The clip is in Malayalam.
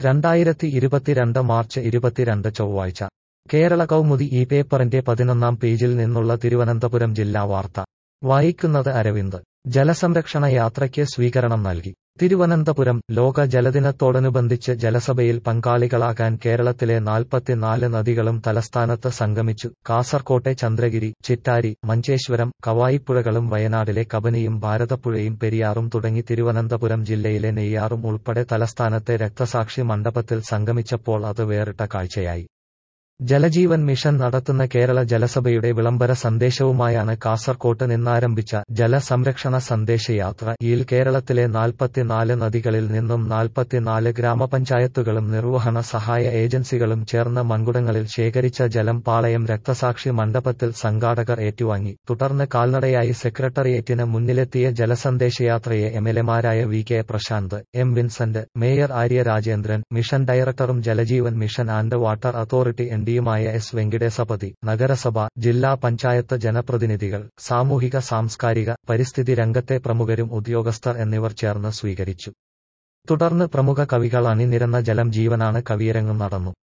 രണ്ടായിരത്തി ഇരുപത്തിരണ്ട് മാർച്ച് ഇരുപത്തിരണ്ട് ചൊവ്വാഴ്ച കേരള കൗമുദി ഈ പേപ്പറിന്റെ പതിനൊന്നാം പേജിൽ നിന്നുള്ള തിരുവനന്തപുരം ജില്ലാ വാർത്ത വായിക്കുന്നത് അരവിന്ദ് ജലസംരക്ഷണ യാത്രയ്ക്ക് സ്വീകരണം നൽകി തിരുവനന്തപുരം ലോക ജലദിനത്തോടനുബന്ധിച്ച് ജലസഭയിൽ പങ്കാളികളാകാൻ കേരളത്തിലെ നാൽപ്പത്തിനാല് നദികളും തലസ്ഥാനത്ത് സംഗമിച്ചു കാസർകോട്ടെ ചന്ദ്രഗിരി ചിറ്റാരി മഞ്ചേശ്വരം കവായിപ്പുഴകളും വയനാടിലെ കബനിയും ഭാരതപ്പുഴയും പെരിയാറും തുടങ്ങി തിരുവനന്തപുരം ജില്ലയിലെ നെയ്യാറും ഉൾപ്പെടെ തലസ്ഥാനത്തെ രക്തസാക്ഷി മണ്ഡപത്തിൽ സംഗമിച്ചപ്പോൾ അത് വേറിട്ട കാഴ്ചയായി ജലജീവൻ മിഷൻ നടത്തുന്ന കേരള ജലസഭയുടെ വിളംബര സന്ദേശവുമായാണ് കാസർകോട്ട് നിന്നാരംഭിച്ച ജലസംരക്ഷണ സന്ദേശയാത്ര യിൽ കേരളത്തിലെ നാൽപ്പത്തിനാല് നദികളിൽ നിന്നും നാൽപ്പത്തിനാല് ഗ്രാമപഞ്ചായത്തുകളും നിർവഹണ സഹായ ഏജൻസികളും ചേർന്ന് മൺകുടങ്ങളിൽ ശേഖരിച്ച ജലം പാളയം രക്തസാക്ഷി മണ്ഡപത്തിൽ സംഘാടകർ ഏറ്റുവാങ്ങി തുടർന്ന് കാൽനടയായി സെക്രട്ടേറിയറ്റിന് മുന്നിലെത്തിയ ജലസന്ദേശയാത്രയെ എംഎൽഎമാരായ V K Prashant M Vincent mayor Arya Rajendran mission ഡയറക്ടറും Jal Jeevan mission and water authority N ഡിയുമായ S വെങ്കിടേശപതി നഗരസഭ ജില്ലാ പഞ്ചായത്ത് ജനപ്രതിനിധികൾ സാമൂഹിക സാംസ്കാരിക പരിസ്ഥിതി രംഗത്തെ പ്രമുഖരും ഉദ്യോഗസ്ഥർ എന്നിവർ ചേർന്ന് സ്വീകരിച്ചു തുടർന്ന് പ്രമുഖ കവികൾ അണിനിരന്ന ജലം ജീവനാണ് കവിയരങ്ങും നടന്നു